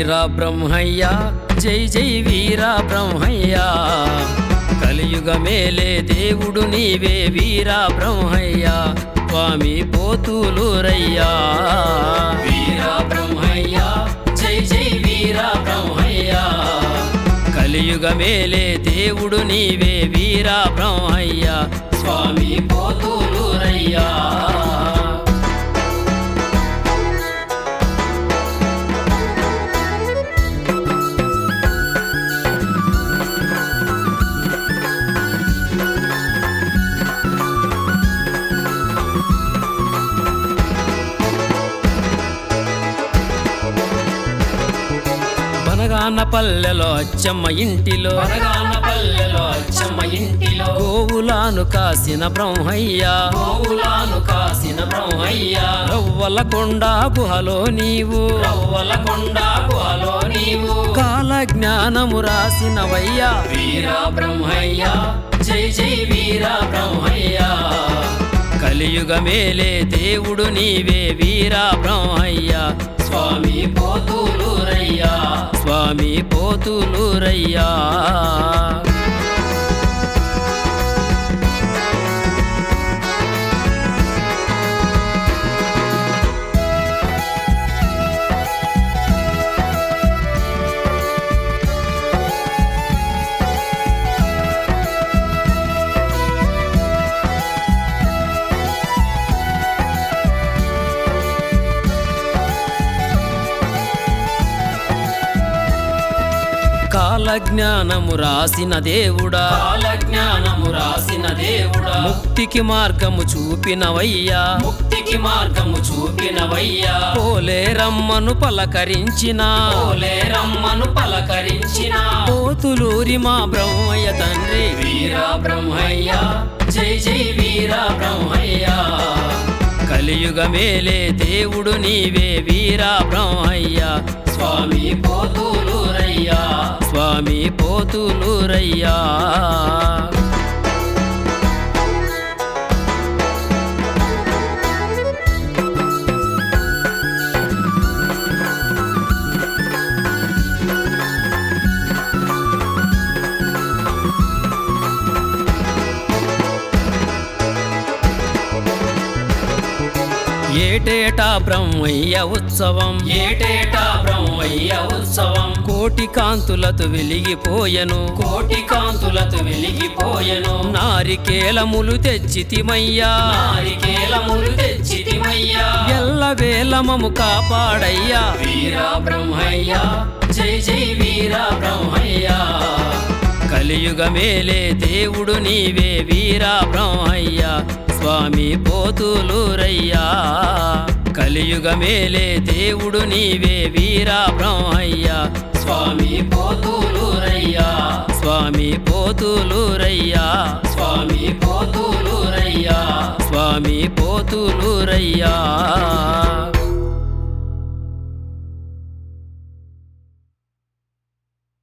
వీర బ్రహ్మయ్య జై జై వీర బ్రహ్మయ్య కలియుగ మేలే దేవుడు నీవే వీర బ్రహ్మయ్య స్వామి పోతులూరయ్యా వీర బ్రహ్మయ్య జై జై వీర బ్రహ్మయ్య కలియుగ మేలే దేవుడు నీవే వీర బ్రహ్మయ్య స్వామి పోతులూరయ్యా బనగాన పల్లెలో అచ్చమ్మ ఇంటిలో బనగాన పల్లెలో అచ్చమ్మ ఇంటిలో గోవులాను కాసిన బ్రహ్మయ్య గోవులాను కాసిన బ్రహ్మయ్య రవ్వల కొండ గుహలో నీవు రవ్వల కొండ గుహలో నీవు కాల జ్ఞానము రాసినవయ్యా వీర బ్రహ్మయ్య జై జై వీర బ్రహ్మయ్య కలియుగ మేలే దేవుడు నీవే వీర బ్రహ్మయ్య స్వామి పోతులూరయ్యా స్వామి పోతులూరయ్యా కాల జ్ఞానము రాసిన దేవుడా కాల జ్ఞానము రాసిన దేవుడా ముక్తికి మార్గము చూపినవయ్యా ముక్తికి మార్గము చూపినవయ్యా పోలే రమ్మను పలకరించిన పోలే రమ్మను పలకరించిన పోతులూరి మా బ్రహ్మయ్య తండ్రి వీర బ్రహ్మయ్య జై జై వీర బ్రహ్మయ్య కలియుగ మేలే దేవుడు నీవే వీర బ్రహ్మయ్య స్వామి పోతులూరయ్యా స్వామి పోతులూరయ్యా ఏటేటా బ్రహ్మయ్య ఉత్సవం ఏటేటా బ్రహ్మయ్య ఉత్సవం కోటి కాంతులతో వెలిగిపోయెను కోటి కాంతులతో వెలిగిపోయెను నారికేలములు తెచ్చితిమయ్యా నారికేలములు తెచ్చితిమయ్యా ఎల్ల వేలమము కాపాడయ్యా వీర బ్రహ్మయ్య జై జై వీర బ్రహ్మయ్య కలియుగ మేలే దేవుడు నీవే వీర బ్రహ్మయ్య స్వామి పోతులూరయ్యా కలియుగ మేలే దేవుడు నీవే వీర బ్రహ్మయ్య స్వామి పోతులూరయ్యా స్వామి పోతులూరయ్యా స్వామి పోతులూరయ్యా స్వామి పోతులూరయ్యా